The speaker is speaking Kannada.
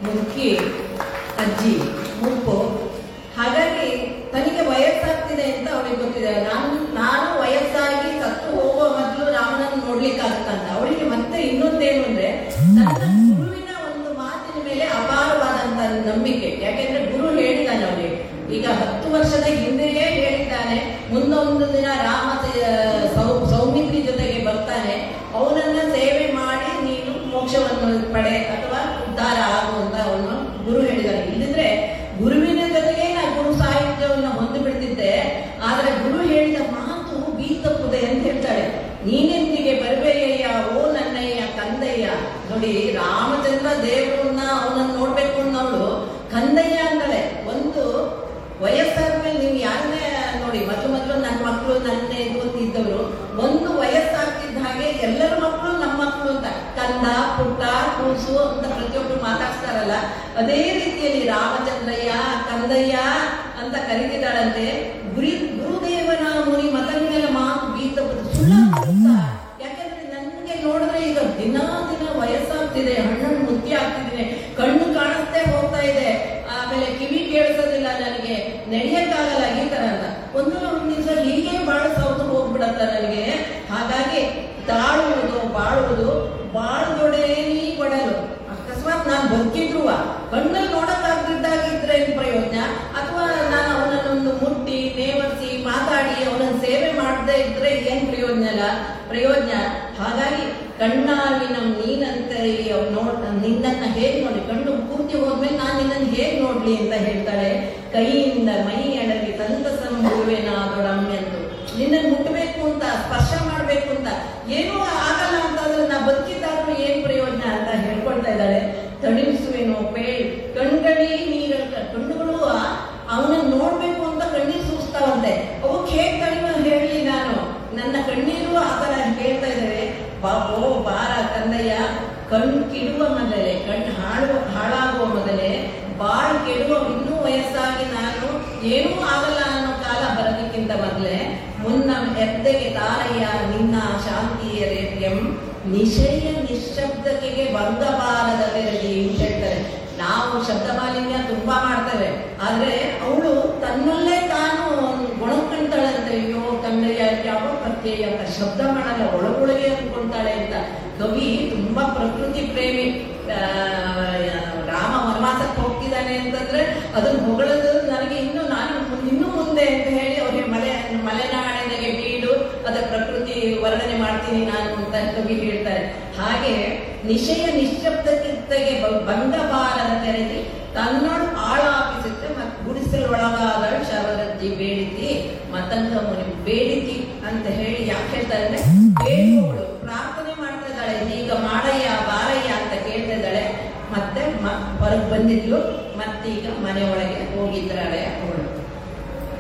ಮುದುಕಿ ಅಜ್ಜಿ ಮುಪ್ಪು ಹಾಗಾಗಿ ತನಗೆ ವಯಸ್ಸಾಗ್ತಿದೆ ಅಂತ ಅವಳಿಗೆ ಗೊತ್ತಿದೆ ನಾನು ನಾನು ವಯಸ್ಸಾಗಿ ಸತ್ತು ಹೋಗುವ ಮೊದಲು ರಾಮನನ್ನು ನೋಡ್ಲಿಕ್ಕಾಗುತ್ತಂತ ಅವಳಿಗೆ ಮತ್ತೆ ಇನ್ನೊಂದೇನು ಅಂದ್ರೆ ನನ್ನ ಗುರುವಿನ ಒಂದು ಮಾತಿನ ಮೇಲೆ ಅಪಾರವಾದಂತ ನಂಬಿಕೆ ಯಾಕೆಂದ್ರೆ ಗುರು ಹೇಳಿದ್ದಾನೆ ಅವನಿಗೆ ಈಗ ಹತ್ತು ವರ್ಷದ ಹಿಂದೆಯೇ ಹೇಳಿದ್ದಾನೆ ಮುಂದೊಂದು ದಿನ ರಾಮ ಸ- ಸೌ- ಸೌಮಿತ್ರಿ ಜೊತೆಗೆ ಬರ್ತಾನೆ ಅವನನ್ನ ಸೇವೆ ಮಾಡಿ ನೀನು ಮೋಕ್ಷವನ್ನು ಪಡೆ ಅಥವಾ ಉದ್ಧಾರ ಆಗು ಅಂತ ಅವನು ಗುರು ಹೇಳಿದ್ದಾನೆ ಇಲ್ಲದಿದ್ರೆ ಗುರುವಿನ ಜೊತೆಗೆ ನಾ ಗುರು ಸಾಹಿತ್ಯವನ್ನು ಹೊಂದು ಬಿಡ್ತಿದ್ದೆ ಆದ್ರೆ ಗುರು ಹೇಳಿದ ಮಾತು ಬೀ ತಪ್ಪುದೆ ಅಂತ ಹೇಳ್ತಾಳೆ ನೀನೆಂದಿಗೆ ಬರಬೇಕಯ್ಯ ಓ ನನ್ನಯ್ಯ ಕಂದಯ್ಯ ನೋಡಿ ರಾಮಚಂದ್ರ ದೇವರನ್ನ ಅವನನ್ನ ನೋಡ್ಬೇಕು ಅನ್ನೋಳು ಕಂದಯ್ಯ ಅಂತಾಳೆ ಒಂದು ವಯಸ್ಸಾದ್ಮೇಲೆ ನೀವು ಯಾರನ್ನೇ ನೋಡಿ ಮೊದಲು ಮೊದಲು ನನ್ನ ಮಕ್ಕಳು ನನ್ನ ಇದು ಅಂತ ಇದ್ದವರು ಒಂದು ವಯಸ್ಸಾಗ್ತಿದ್ದ ಹಾಗೆ ಎಲ್ಲರ ಮಕ್ಕಳು ನಮ್ಮ ಮಕ್ಕಳು ಅಂತ ಕಂದ ಪುಟ್ಟ ಕೂಸು ಅಂತ ಪ್ರತಿಯೊಬ್ಬರು ಮಾತಾಡ್ತಾರಲ್ಲ ಅದೇ ರೀತಿಯಲ್ಲಿ ರಾಮಚಂದ್ರಯ್ಯ ಕಂದಯ್ಯ ಅಂತ ಕರೀತಿದ್ದಾಳಂತೆ ಗುರಿ ಗುರುದೇವನ ಮುನಿ ಮತಗಳ ಮಾತು ಬೀತ ಸುಳ್ಳ ಯಾಕಂದ್ರೆ ನನ್ಗೆ ನೋಡಿದ್ರೆ ಈಗ ದಿನ ದಿನ ವಯಸ್ಸಾಗ್ತಿದೆ ಹಣ್ಣನ್ನು ಮುತ್ತಿ ಆಗ್ತಿದ್ದೀನಿ ಕಣ್ಣು ಕಾಣಿಸ್ತೇ ಹೋಗ್ತಾ ಇದೆ ಆಮೇಲೆ ಕಿವಿ ಕೇಳಿಸೋದಿಲ್ಲ ನನಗೆ ನಡೆಯಕ್ಕಾಗಲ್ಲ ಈ ತರ ಅಂತ ಒಂದು ಒಂದು ದಿವಸ ಹೀಗೆ ಬಾಳ ಸೌದು ಹೋಗ್ಬಿಡತ್ತ ನನಗೆ ಹಾಗಾಗಿ ತಾಳುವುದು ಬಾಳುವುದು ಬಾಳುದೊಡೇನಿ ಕೊಡಲು ಅಕಸ್ಮಾತ್ ನಾನು ಬದುಕಿದ್ರುವ ಕಣ್ಣಲ್ಲಿ ನೋಡಕ್ಕಾಗ್ದಿದ್ದಾಗಿದ್ರೆ ಏನ್ ಪ್ರಯೋಜನ ಅಥವಾ ನಾನು ಅವನನ್ನೊಂದು ಮುಟ್ಟಿ ನೇವರ್ಸಿ ಮಾತಾಡಿ ಅವನ ಸೇವೆ ಮಾಡದೇ ಇದ್ರೆ ಏನ್ ಪ್ರಯೋಜನ ಅಲ್ಲ ಪ್ರಯೋಜನ ಹಾಗಾಗಿ ಕಣ್ಣಾವಿನ ನೀನಂತೆ ಅವ್ನು ನೋಡ್ ನಿನ್ನನ್ನ ಹೇಗ್ ನೋಡಿ ಕಣ್ಣು ಪೂರ್ತಿ ಹೋದ್ಮೇಲೆ ನಾನು ನಿನ್ನನ್ನು ಹೇಗ್ ನೋಡ್ಲಿ ಅಂತ ಹೇಳ್ತಾಳೆ ಕೈಯಿಂದ ಮೈ ಅಡಗಿ ತಂತ ಸಂಭುವೆನಾದೊಡಮ್ಮೆ ಅಂತ ನಿನ್ನನ್ನು ಮುಟ್ಟಬೇಕು ಅಂತ ಸ್ಪರ್ಶ ಮಾಡ್ಬೇಕು ಅಂತ ಏನೂ ಆಗಲ್ಲ ಅಂತಂದ್ರೆ ನಾ ಬದುಕಿದ್ದಾದ್ರೂ ಏನ್ ಪ್ರಯೋಜನ ಅಂತ ಹೇಳ್ಕೊಳ್ತಾ ಇದ್ದಾಳೆ ತಣಿಸುವೆನೋ ಪೇಳ್ ಕಣ್ಗಳಿ ನೀರ ಕಣ್ಣುಗಳು ಅವನನ್ನ ನೋಡ್ಬೇಕು ಅಂತ ಕಣ್ಣೀರು ಸೂಸ್ತಾವಂತೆ ಅವಕ್ಕೆ ಹೇಗ್ ತಣಿವ ಹೇಳಿ ನಾನು ನನ್ನ ಕಣ್ಣೀರು ಆ ತರ ಹೇಳ್ತಾ ಇದ್ದಾರೆ ಬಾಬೋ ಬಾರ ಕಂದಯ್ಯ ಕಣ್ಣು ಕಿಡುವ ಮೊದಲೇ ಕಣ್ಣು ಹಾಳುವ ಹಾಳಾಗುವ ಮೊದಲೇ ಬಾಳ್ ಕೆಡುವ ಇನ್ನೂ ವಯಸ್ಸಾಗಿ ನಾನು ಏನೂ ಆಗಲ್ಲ ಅನ್ನೋ ಕಾಲ ಬರೋದಕ್ಕಿಂತ ಮೊದಲೇ ಮುನ್ನ ಎದ್ದೆಗೆ ತಾರಯ್ಯ ನಿನ್ನ ಶಾಂತಿಯ ರೇತ್ಯಂ ನಿಶಯ ನಿಶ್ಶಬ್ದಕ್ಕೆ ಭಂಗಬಾರದ ತೆರದಿ ಅಂತ ಹೇಳ್ತಾರೆ ನಾವು ಶಬ್ದ ಮಾಲಿನ್ಯ ತುಂಬಾ ಮಾಡ್ತೇವೆ ಆದ್ರೆ ಅವಳು ತನ್ನಲ್ಲೇ ತಾನು ಗುಣಕಂತಾಳಂತೆ ಅಯ್ಯೋ ಕನ್ನಯ್ಯ ಯಾವ ಪ್ರತ್ಯಯ ಅಂತ ಶಬ್ದ ಮಾಡಲ್ಲ ಒಳಗೊಳಗೆ ಅನ್ಕೊಂತಾಳೆ ಅಂತ ಕವಿ ತುಂಬಾ ಪ್ರಕೃತಿ ಪ್ರೇಮಿ ಆ, ರಾಮ ವನವಾಸಕ್ಕೆ ಹೋಗ್ತಿದ್ದಾನೆ ಅಂತಂದ್ರೆ ಅದನ್ನ ಹೊಗಳದು ನನಗೆ ಇನ್ನು ನಾನು ಇನ್ನು ಮುಂದೆ ಅಂತ ಹೇಳಿ ಅವ್ರಿಗೆ ಮಲೆ ಮಲೆನಾಡಿನಗೆ ಬೀಡು ಅದ ಪ್ರಕೃತಿ ವರ್ಣನೆ ಮಾಡ್ತೀನಿ ನಾನು ಅಂತ ಕವಿ ಹೇಳ್ತಾರೆ ಹಾಗೆ ನಿಶಯ ನಿಶ್ಶಬ್ದಕ್ಕಿಂತೆಗೆ ಭಂಗಬಾರದ ತೆರೆದಿ ತನ್ನೋಡು ಆಳಾಪಿಸುತ್ತೆ ಮತ್ತು ಗುಡಿಸಲೊಳಗಾದ ಶವರಜ್ಜಿ ಬೇಡಿತಿ ಮತಂಗ ಮುನಿ ಬೇಡಿತಿ ಅಂತ ಹೇಳಿ ಯಾಕೆ ಹೇಳ್ತಾರೆ ಅಂದ್ರೆ ಬೇಡುವವಳು ಪ್ರಾರ್ಥನೆ ಮಾಡ್ತಾ ಇದ್ದಾಳೆ ಈಗ ಮಾಡಯ್ಯ ಬಾರಯ್ಯ ಅಂತ ಕೇಳ್ತಾ ಇದ್ದಾಳೆ ಮತ್ತೆ ಹೊರಗೆ ಬಂದಿದ್ಲು ಮತ್ತೀಗ ಮನೆಯೊಳಗೆ ಹೋಗಿದ್ದಾಳೆ ಅವಳು